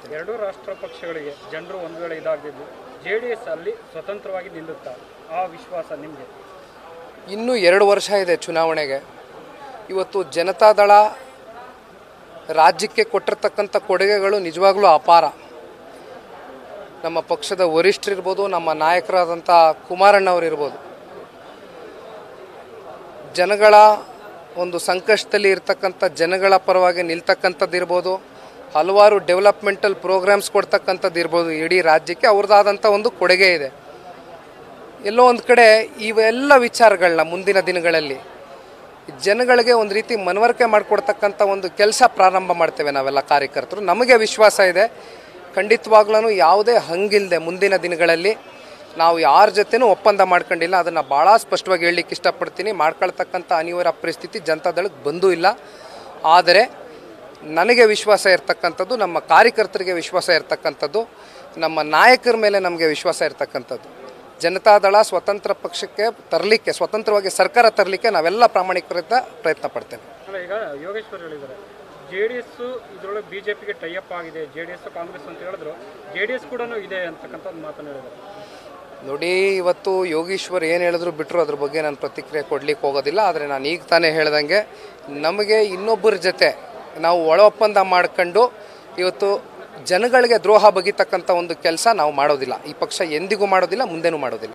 ಮಾಡ್ತೀನಿ ಎರಡೂ ರಾಷ್ಟ್ರ ಪಕ್ಷಗಳಿಗೆ ಜನರು ಒಂದು ವೇಳೆ ಇದಾಗದಿದ್ದು ಜೆ ಡಿ ಎಸ್ ಅಲ್ಲಿ ಸ್ವತಂತ್ರವಾಗಿ ನಿಲ್ಲುತ್ತಾ ಆ ವಿಶ್ವಾಸ ನಿಮಗೆ ಇನ್ನೂ ಎರಡು ವರ್ಷ ಇದೆ ಚುನಾವಣೆಗೆ ಇವತ್ತು ಜನತಾದಳ ರಾಜ್ಯಕ್ಕೆ ಕೊಟ್ಟಿರ್ತಕ್ಕಂಥ ಕೊಡುಗೆಗಳು ನಿಜವಾಗ್ಲೂ ಅಪಾರ ನಮ್ಮ ಪಕ್ಷದ ವರಿಷ್ಠರಿರ್ಬೋದು ನಮ್ಮ ನಾಯಕರಾದಂಥ ಕುಮಾರಣ್ಣವರಿರ್ಬೋದು ಜನಗಳ ಒಂದು ಸಂಕಷ್ಟದಲ್ಲಿ ಇರ್ತಕ್ಕಂಥ ಜನಗಳ ಪರವಾಗಿ ನಿಲ್ತಕ್ಕಂಥದ್ದು ಇರ್ಬೋದು ಹಲವಾರು ಡೆವಲಪ್ಮೆಂಟಲ್ ಪ್ರೋಗ್ರಾಮ್ಸ್ ಕೊಡ್ತಕ್ಕಂಥದ್ದು ಇರ್ಬೋದು ಇಡೀ ರಾಜ್ಯಕ್ಕೆ ಅವ್ರದ್ದಾದಂಥ ಒಂದು ಕೊಡುಗೆ ಇದೆ ಎಲ್ಲೋ ಒಂದು ಕಡೆ ಇವೆಲ್ಲ ವಿಚಾರಗಳನ್ನ ಮುಂದಿನ ದಿನಗಳಲ್ಲಿ ಜನಗಳಿಗೆ ಒಂದು ರೀತಿ ಮನವರಿಕೆ ಮಾಡಿಕೊಡ್ತಕ್ಕಂಥ ಒಂದು ಕೆಲಸ ಪ್ರಾರಂಭ ಮಾಡ್ತೇವೆ ನಾವೆಲ್ಲ ಕಾರ್ಯಕರ್ತರು ನಮಗೆ ವಿಶ್ವಾಸ ಇದೆ ಖಂಡಿತವಾಗ್ಲೂ ಯಾವುದೇ ಹಂಗಿಲ್ಲದೆ ಮುಂದಿನ ದಿನಗಳಲ್ಲಿ ನಾವು ಯಾರ ಜೊತೆನೂ ಒಪ್ಪಂದ ಮಾಡ್ಕೊಂಡಿಲ್ಲ ಅದನ್ನು ಭಾಳ ಸ್ಪಷ್ಟವಾಗಿ ಹೇಳಲಿಕ್ಕೆ ಇಷ್ಟಪಡ್ತೀನಿ ಮಾಡ್ಕೊಳ್ತಕ್ಕಂಥ ಅನಿವಾರ್ಯ ಪರಿಸ್ಥಿತಿ ಜನತಾದಳಕ್ಕೆ ಬಂದೂ ಇಲ್ಲ ಆದರೆ ನನಗೆ ವಿಶ್ವಾಸ ಇರ್ತಕ್ಕಂಥದ್ದು ನಮ್ಮ ಕಾರ್ಯಕರ್ತರಿಗೆ ವಿಶ್ವಾಸ ಇರ್ತಕ್ಕಂಥದ್ದು ನಮ್ಮ ನಾಯಕರ ಮೇಲೆ ನಮಗೆ ವಿಶ್ವಾಸ ಇರ್ತಕ್ಕಂಥದ್ದು ಜನತಾದಳ ಸ್ವತಂತ್ರ ಪಕ್ಷಕ್ಕೆ ತರಲಿಕ್ಕೆ ಸ್ವತಂತ್ರವಾಗಿ ಸರ್ಕಾರ ತರಲಿಕ್ಕೆ ನಾವೆಲ್ಲ ಪ್ರಾಮಾಣಿಕರಿಂದ ಪ್ರಯತ್ನ ಪಡ್ತೇವೆ ಅಲ್ಲ ಈಗ ಯೋಗೇಶ್ವರ್ ಹೇಳಿದ್ದಾರೆ ಜೆ ಡಿ ಎಸ್ ಇದರೊಳಗೆ ಬಿ ಜೆ ಪಿಗೆ ಟೈಅಪ್ ಆಗಿದೆ ಜೆ ಡಿ ಎಸ್ ಕಾಂಗ್ರೆಸ್ ಅಂತ ಹೇಳಿದ್ರು ಜೆ ಡಿ ಎಸ್ ಕೂಡ ಇದೆ ಅಂತಕ್ಕಂಥ ಒಂದು ಮಾತನ್ನು ಹೇಳಿದ್ದಾರೆ ನೋಡಿ ಇವತ್ತು ಯೋಗೀಶ್ವರ್ ಏನು ಹೇಳಿದ್ರು ಬಿಟ್ಟರು ಅದ್ರ ಬಗ್ಗೆ ನಾನು ಪ್ರತಿಕ್ರಿಯೆ ಕೊಡ್ಲಿಕ್ಕೆ ಹೋಗೋದಿಲ್ಲ ಆದರೆ ನಾನು ಈಗ ತಾನೇ ಹೇಳ್ದಂಗೆ ನಮಗೆ ಇನ್ನೊಬ್ಬರ ಜೊತೆ ನಾವು ಒಳ ಒಪ್ಪಂದ ಮಾಡ್ಕೊಂಡು ಇವತ್ತು ಜನಗಳಿಗೆ ದ್ರೋಹ ಬಗೆತಕ್ಕಂಥ ಒಂದು ಕೆಲಸ ನಾವು ಮಾಡೋದಿಲ್ಲ ಈ ಪಕ್ಷ ಎಂದಿಗೂ ಮಾಡೋದಿಲ್ಲ ಮುಂದೆನೂ ಮಾಡೋದಿಲ್ಲ